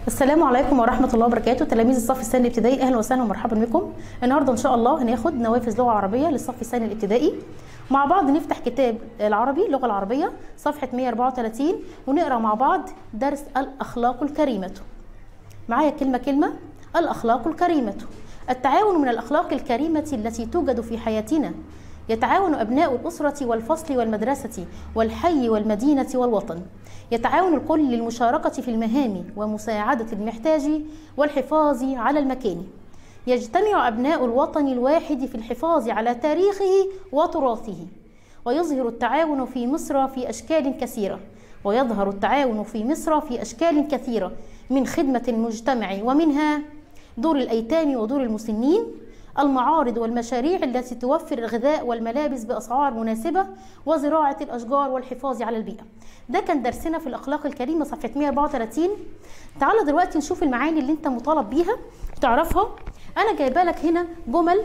السلام عليكم ورحمة الله وبركاته تلاميذ الصف الثاني الابتدائي أهلا وسهلا ومرحبا بكم النهاردة إن شاء الله هناخد نوافذ لغة عربية للصف الثاني الابتدائي مع بعض نفتح كتاب العربي اللغة العربية صفحة 134 ونقرأ مع بعض درس الأخلاق الكريمة معايا كلمة كلمة الأخلاق الكريمة التعاون من الأخلاق الكريمة التي توجد في حياتنا يتعاون أبناء الأسرة والفصل والمدرسة والحي والمدينة والوطن يتعاون الكل للمشاركة في المهام ومساعدة المحتاج والحفاظ على المكان يجتمع أبناء الوطن الواحد في الحفاظ على تاريخه وتراثه ويظهر التعاون في مصر في أشكال كثيرة ويظهر التعاون في مصر في أشكال كثيرة من خدمة المجتمع ومنها دور الأيتام ودور المسنين المعارض والمشاريع التي توفر الغذاء والملابس بأسعار مناسبة وزراعة الأشجار والحفاظ على البيئة ده كان درسنا في الأخلاق الكريمة صفحة 134 تعالى دلوقتي نشوف المعاني اللي انت مطالب بيها تعرفها أنا جايبه لك هنا جمل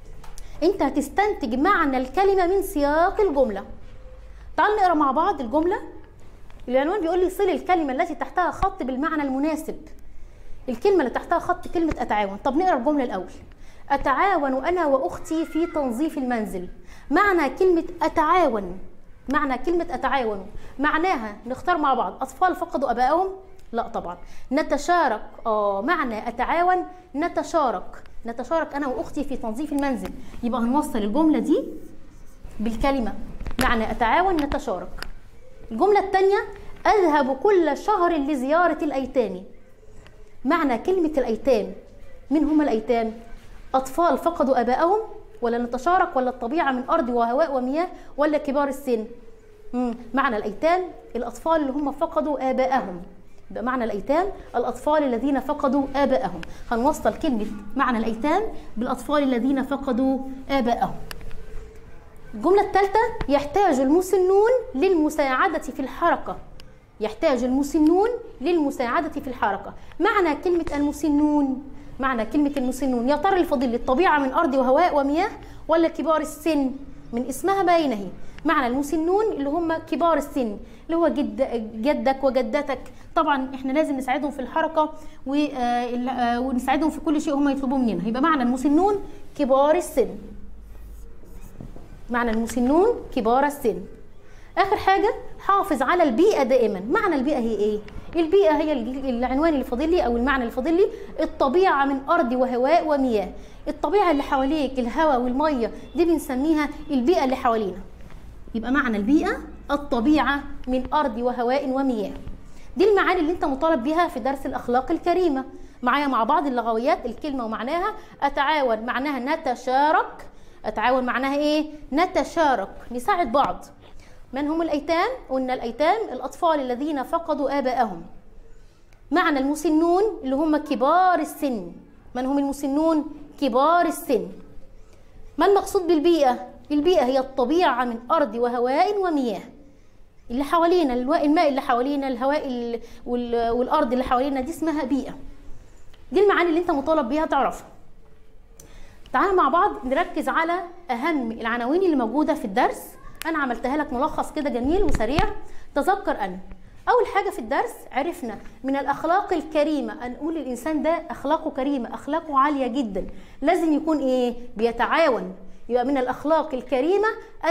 انت هتستنتج معنى الكلمة من سياق الجملة تعال نقرا مع بعض الجملة العنوان بيقول لي صل الكلمة التي تحتها خط بالمعنى المناسب الكلمة اللي تحتها خط كلمة أتعاون طب نقرا الجملة الأول أتعاون أنا وأختي في تنظيف المنزل معنى كلمة أتعاون معنى كلمة أتعاون معناها نختار مع بعض أطفال فقدوا أبائهم لا طبعا نتشارك آه معنى أتعاون نتشارك نتشارك أنا وأختي في تنظيف المنزل يبقى هنوصل الجملة دي بالكلمة معنى أتعاون نتشارك الجملة الثانية أذهب كل شهر لزيارة الأيتام معنى كلمة الأيتام من هم الأيتام؟ أطفال فقدوا آبائهم ولا نتشارك ولا الطبيعة من أرض وهواء ومياه ولا كبار السن مم. معنى الأيتام الأطفال اللي هم فقدوا آبائهم يبقى معنى الأيتام الأطفال الذين فقدوا آبائهم هنوصل كلمة معنى الأيتام بالأطفال الذين فقدوا آبائهم الجملة الثالثة يحتاج المسنون للمساعدة في الحركة يحتاج المسنون للمساعدة في الحركة معنى كلمة المسنون معنى كلمة المسنون يا ترى الفضيل الطبيعة من أرض وهواء ومياه ولا كبار السن من اسمها باينة هي معنى المسنون اللي هم كبار السن اللي هو جد جدك وجدتك طبعا احنا لازم نساعدهم في الحركة ونساعدهم في كل شيء هم يطلبوه مننا يبقى معنى المسنون كبار السن معنى المسنون كبار السن اخر حاجه حافظ على البيئه دائما معنى البيئه هي ايه البيئه هي العنوان اللي فاضل لي او المعنى اللي فاضل لي الطبيعه من ارض وهواء ومياه الطبيعه اللي حواليك الهواء والميه دي بنسميها البيئه اللي حوالينا يبقى معنى البيئه الطبيعه من ارض وهواء ومياه دي المعاني اللي انت مطالب بيها في درس الاخلاق الكريمه معايا مع بعض اللغويات الكلمه ومعناها اتعاون معناها نتشارك اتعاون معناها ايه نتشارك نساعد بعض من هم الأيتام؟ قلنا الأيتام الأطفال الذين فقدوا آبائهم معنى المسنون اللي هم كبار السن من هم المسنون؟ كبار السن ما المقصود بالبيئة؟ البيئة هي الطبيعة من أرض وهواء ومياه اللي حوالينا الماء اللي حوالينا الهواء والأرض اللي حوالينا دي اسمها بيئة دي المعاني اللي انت مطالب بيها تعرفها تعالوا مع بعض نركز على أهم العناوين اللي موجودة في الدرس انا عملتها لك ملخص كده جميل وسريع تذكر ان اول حاجه في الدرس عرفنا من الاخلاق الكريمه ان نقول الانسان ده اخلاقه كريمه اخلاقه عاليه جدا لازم يكون ايه بيتعاون يبقى من الاخلاق الكريمه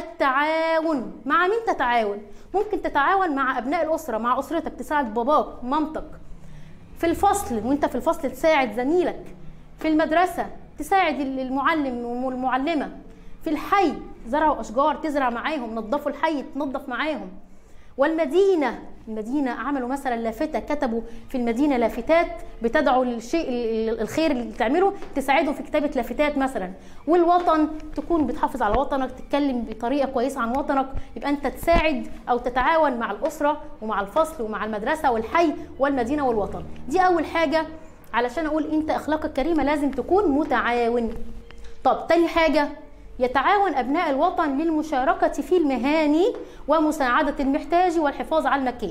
التعاون مع مين تتعاون ممكن تتعاون مع ابناء الاسره مع اسرتك تساعد باباك مامتك في الفصل وانت في الفصل تساعد زميلك في المدرسه تساعد المعلم والمعلمه في الحي زرعوا اشجار تزرع معاهم نظفوا الحي تنظف معاهم والمدينه المدينه عملوا مثلا لافته كتبوا في المدينه لافتات بتدعو للشيء الخير اللي تعمله تساعدهم في كتابه لافتات مثلا والوطن تكون بتحافظ على وطنك تتكلم بطريقه كويسه عن وطنك يبقى انت تساعد او تتعاون مع الاسره ومع الفصل ومع المدرسه والحي والمدينه والوطن دي اول حاجه علشان اقول انت اخلاقك كريمه لازم تكون متعاون طب تاني حاجه يتعاون أبناء الوطن للمشاركة في المهام ومساعدة المحتاج والحفاظ على المكان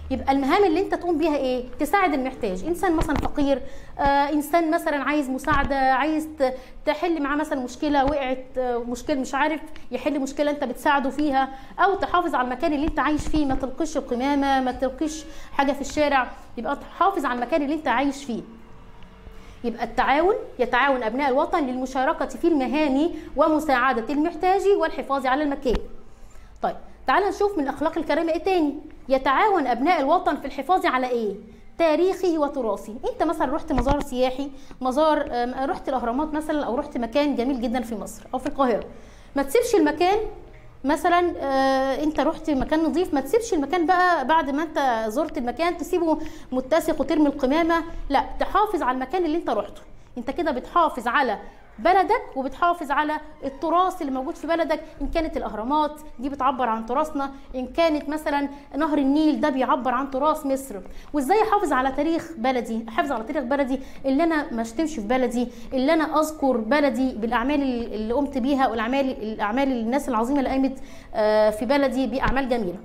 يبقى المهام اللي انت تقوم بيها ايه تساعد المحتاج انسان مثلا فقير آه انسان مثلا عايز مساعده عايز ت- تحل معاه مثلا مشكله وقعت آه مشكله مش عارف يحل مشكله انت بتساعده فيها او تحافظ على المكان اللي انت عايش فيه ما تلقيش القمامه ما تلقيش حاجه في الشارع يبقى تحافظ على المكان اللي انت عايش فيه يبقى التعاون يتعاون ابناء الوطن للمشاركه في المهام ومساعده المحتاج والحفاظ على المكان طيب تعال نشوف من الاخلاق الكريمه ايه تاني يتعاون ابناء الوطن في الحفاظ على ايه تاريخه وتراثه انت مثلا رحت مزار سياحي مزار آم، رحت الاهرامات مثلا او رحت مكان جميل جدا في مصر او في القاهره ما تسيبش المكان مثلا آه انت رحت مكان نظيف ما تسيبش المكان بقى بعد ما انت زرت المكان تسيبه متسق وترمي القمامه لا تحافظ على المكان اللي انت رحته انت كده بتحافظ على بلدك وبتحافظ على التراث اللي موجود في بلدك ان كانت الاهرامات دي بتعبر عن تراثنا ان كانت مثلا نهر النيل ده بيعبر عن تراث مصر وازاي احافظ على تاريخ بلدي احافظ على تاريخ بلدي اللي انا ما اشتمش في بلدي اللي انا اذكر بلدي بالاعمال اللي قمت بيها والاعمال الاعمال الناس العظيمه اللي قامت آه، في بلدي باعمال جميله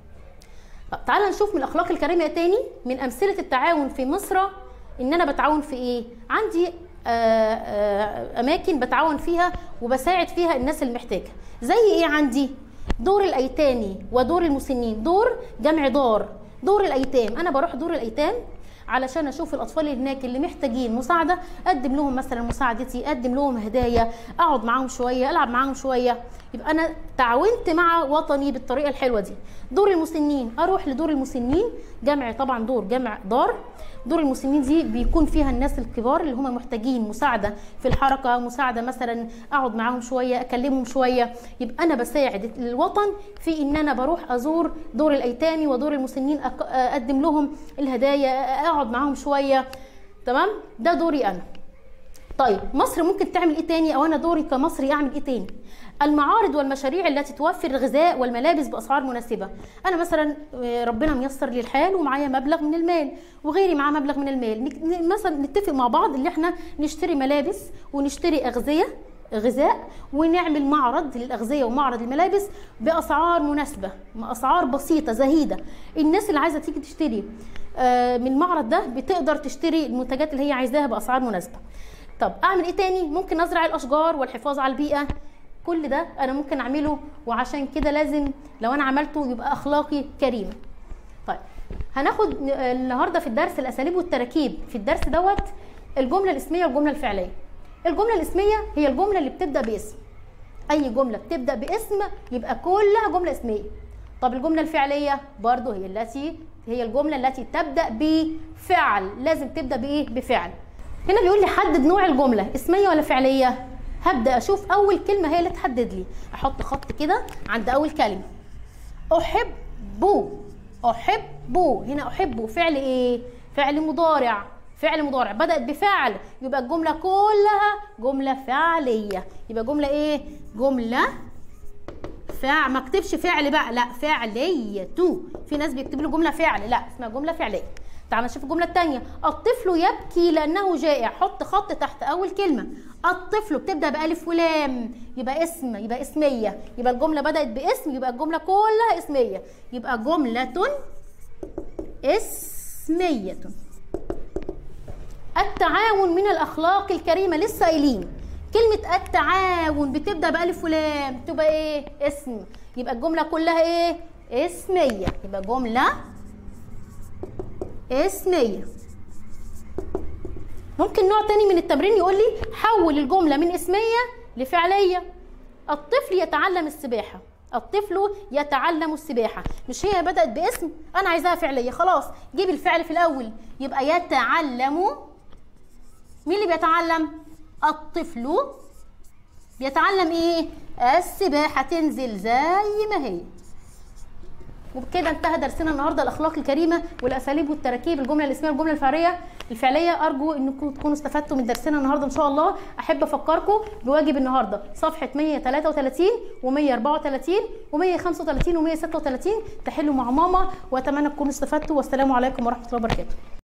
طب تعالى نشوف من الاخلاق الكريمه تاني من امثله التعاون في مصر ان انا بتعاون في ايه عندي آه، آه، اماكن بتعاون فيها وبساعد فيها الناس المحتاجه زي ايه عندي دور الايتام ودور المسنين دور جمع دار دور الايتام انا بروح دور الايتام علشان اشوف الاطفال اللي هناك اللي محتاجين مساعده اقدم لهم مثلا مساعدتي اقدم لهم هدايا اقعد معاهم شويه العب معاهم شويه يبقى انا تعاونت مع وطني بالطريقه الحلوه دي دور المسنين اروح لدور المسنين جمع طبعا دور جمع دار دور المسنين دي بيكون فيها الناس الكبار اللي هم محتاجين مساعده في الحركه مساعده مثلا اقعد معاهم شويه اكلمهم شويه يبقى انا بساعد الوطن في ان انا بروح ازور دور الايتام ودور المسنين أك- اقدم لهم الهدايا اقعد معاهم شويه تمام ده دوري انا طيب مصر ممكن تعمل ايه تاني او انا دوري كمصري اعمل ايه تاني المعارض والمشاريع التي توفر الغذاء والملابس باسعار مناسبه انا مثلا آه، ربنا ميسر لي الحال ومعايا مبلغ من المال وغيري معاه مبلغ من المال نك- ن- مثلا نتفق مع بعض ان احنا نشتري ملابس ونشتري اغذيه غذاء ونعمل معرض للاغذيه ومعرض الملابس باسعار مناسبه اسعار بسيطه زهيده الناس اللي عايزه تيجي تشتري آه، من المعرض ده بتقدر تشتري المنتجات اللي هي عايزاها باسعار مناسبه طب اعمل ايه تاني ممكن ازرع الاشجار والحفاظ على البيئه كل ده انا ممكن اعمله وعشان كده لازم لو انا عملته يبقى اخلاقي كريم طيب هناخد ن- النهارده في الدرس الاساليب والتراكيب في الدرس دوت الجمله الاسميه والجمله الفعليه الجمله الاسميه هي الجمله اللي بتبدا باسم اي جمله بتبدا باسم يبقى كلها جمله اسميه طب الجمله الفعليه برضو هي التي هي الجمله التي تبدا بفعل لازم تبدا بايه بفعل هنا بيقول لي حدد نوع الجمله اسميه ولا فعليه هبدا اشوف اول كلمه هي اللي تحدد لي احط خط كده عند اول كلمه احب احب هنا احب فعل ايه فعل مضارع فعل مضارع بدات بفعل يبقى الجمله كلها جمله فعليه يبقى جمله ايه جمله فع ما اكتبش فعل بقى لا فعليه في ناس بيكتب له جمله فعل لا اسمها جمله فعليه تعال نشوف الجمله الثانيه الطفل يبكي لانه جائع حط خط تحت اول كلمه الطفل بتبدا بالف ولام يبقى اسم يبقى اسميه يبقى الجمله بدات باسم يبقى الجمله كلها اسميه يبقى جمله اسميه التعاون من الاخلاق الكريمه لسه قايلين كلمة التعاون بتبدأ بألف ولام تبقى ايه؟ اسم يبقى الجملة كلها ايه؟ اسمية يبقى جملة اسمية ممكن نوع تاني من التمرين يقول لي حول الجملة من اسمية لفعلية الطفل يتعلم السباحة الطفل يتعلم السباحة مش هي بدأت باسم أنا عايزاها فعلية خلاص جيب الفعل في الأول يبقى يتعلم مين اللي بيتعلم؟ الطفل بيتعلم ايه السباحه تنزل زي ما هي وبكده انتهى درسنا النهارده الاخلاق الكريمه والاساليب والتراكيب الجمله الاسميه والجمله الفعليه الفعليه ارجو انكم تكونوا استفدتوا من درسنا النهارده ان شاء الله احب افكركم بواجب النهارده صفحه 133 و134 و135 و136 تحلوا مع ماما واتمنى تكونوا استفدتوا والسلام عليكم ورحمه الله وبركاته